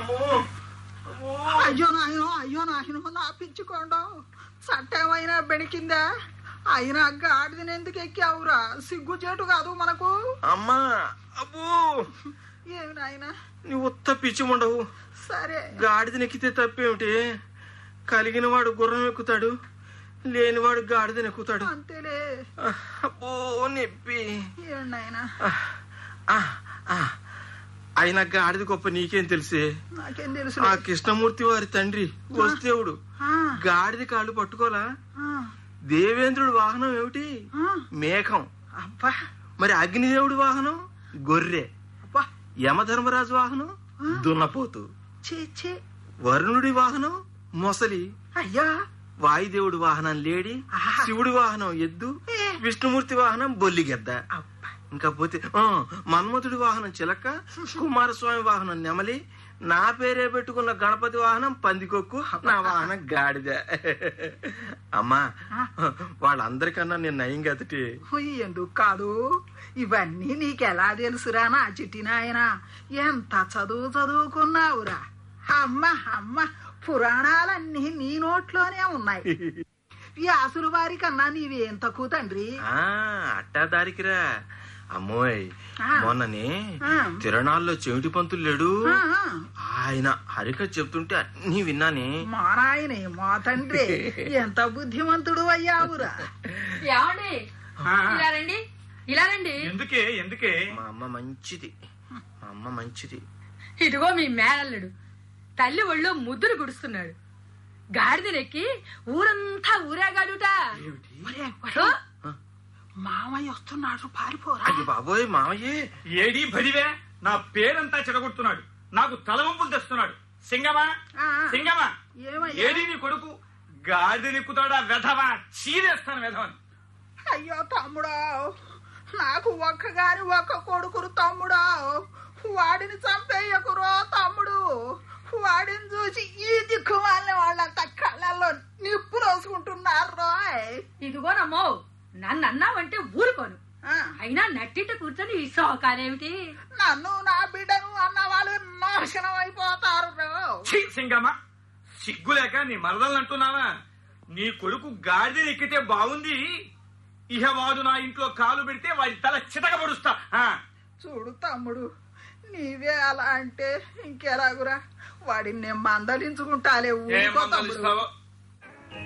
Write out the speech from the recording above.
అమ్మో అమ్మో అయ్యో నాయనో అయ్యో నాయనో నా పిచ్చుకోండు చట్టేమైనా బెణికిందా అయినా గాడిదని ఎందుకు ఎక్కావురా సిగ్గు చేటు కాదు మనకు అమ్మా అబ్బో ఏమి నాయనా నువ్వు ఉత్త పిచ్చి ఉండవు సరే గాడిద నెక్కితే తప్పేమిటి కలిగిన వాడు గుర్రం ఎక్కుతాడు లేనివాడు గాడిద నెక్కుతాడు అంతేలే అబ్బో నొప్పి ఏం నాయనా ఆ, ఆ. అయినా గాడిద గొప్ప నీకేం తెలిసే నాకేం తెలుసు ఆ కృష్ణమూర్తి వారి తండ్రి వసుదేవుడు ఆ, గాడిద కాళ్ళు పట్టుకోలా ఆ, దేవేంద్రుడి వాహనం ఏమిటి ఆ. మేఘం అబ్బా మరి అగ్నిదేవుడి వాహనం గొర్రె అబ్బా యమధర్మరాజు వాహనం దున్నపోతు చే చే వరుణుడి వాహనం మొసలి అయ్యా వాయుదేవుడి వాహనం లేడి ఆహా. శివుడి వాహనం ఎద్దు ఏ. విష్ణుమూర్తి వాహనం బొల్లిగెద్ద అబ్బా ఇంకా పోతే ఆ, మన్మథుడి వాహనం చిలక కుమారస్వామి వాహనం నెమలి నా పేరే పెట్టుకున్న గణపతి వాహనం పందికొక్కు నా వాహనం గాడిద అమ్మా వాళ్ళందరికన్నా నేను నయం కదటి హుయ్, ఎందుకు కాదు ఇవన్నీ నీకెలా తెలుసురా నా చిట్టి నాయన ఎంత చదువు చదువుకున్నావురా అమ్మ అమ్మ పురాణాలన్నీ నీ నోట్లోనే ఉన్నాయి వ్యాసుల వారి కన్నా నీవేం తక్కువ తండ్రి ఆ అట్టా దారికిరా అమ్మోయ్ ఆ. మొన్ననే ఆ. తిరణాల్లో చెవిటి పంతులు లేడు ఆ, ఆ, ఆయన హరిక చెప్తుంటే అన్ని విన్నానే మా నాయనే మా తండ్రి ఎంత బుద్ధిమంతుడు అయ్యావురా ఏమండి ఇలా రండి ఇలా రండి ఎందుకే ఎందుకే మా అమ్మ మంచిది మా అమ్మ మంచిది ఇదిగో మీ మేనల్లుడు తల్లి ఒళ్ళో ముద్దులు గుడుస్తున్నాడు గాడిదనెక్కి ఊరంతా ఊరేగాడుట ఒరే, ఓ, మామయ్య వస్తున్నాడు పారిపోరా అయ్య బాబోయ్ మామయ్యే ఏడి భడివే నా పేరంతా చెడగొడుతున్నాడు నాకు తలవంపులు తెస్తున్నాడు సింగమా ఆ, ఆ. సింగమా ఏమయ్యా? ఏడి నీ కొడుకు గాడి నిక్కుతాడా వెధవా చీరేస్తాను వెధవని అయ్యో తమ్ముడా నాకు ఒక్కగాని ఒక్క కొడుకురు తమ్ముడా వాడిని చంపేయకురో తమ్ముడు వాడిని చూసి ఈ దిక్కు వాళ్ళ వాళ్ళంతా కళ్ళల్లో నిప్పు రోసుకుంటున్నారు రోయ్. ఇదిగోనమ్మో నన్ను అన్నావంటే ఊరుకోను ఆ, అయినా నట్టిట కూర్చొని ఈ శోకాలేమిటి నన్ను నా బిడ్డను అన్న వాళ్ళు నాశనం అయిపోతారు రో. ఛీ సింగమా సిగ్గులేక నీ మరదలు అంటున్నావా నీ కొడుకు గాడిద ఎక్కితే బాగుంది ఇహ వాడు నా ఇంట్లో కాలు పెడితే వాడి తల చితక పొడుస్తా ఆ, చూడు తమ్ముడు నీవే అలా అంటే ఇంకెలాగురా వాడిని నేను మందలించుకుంటాలే ఏం ఊరుకో తమ్ముడు మందలిస్తావో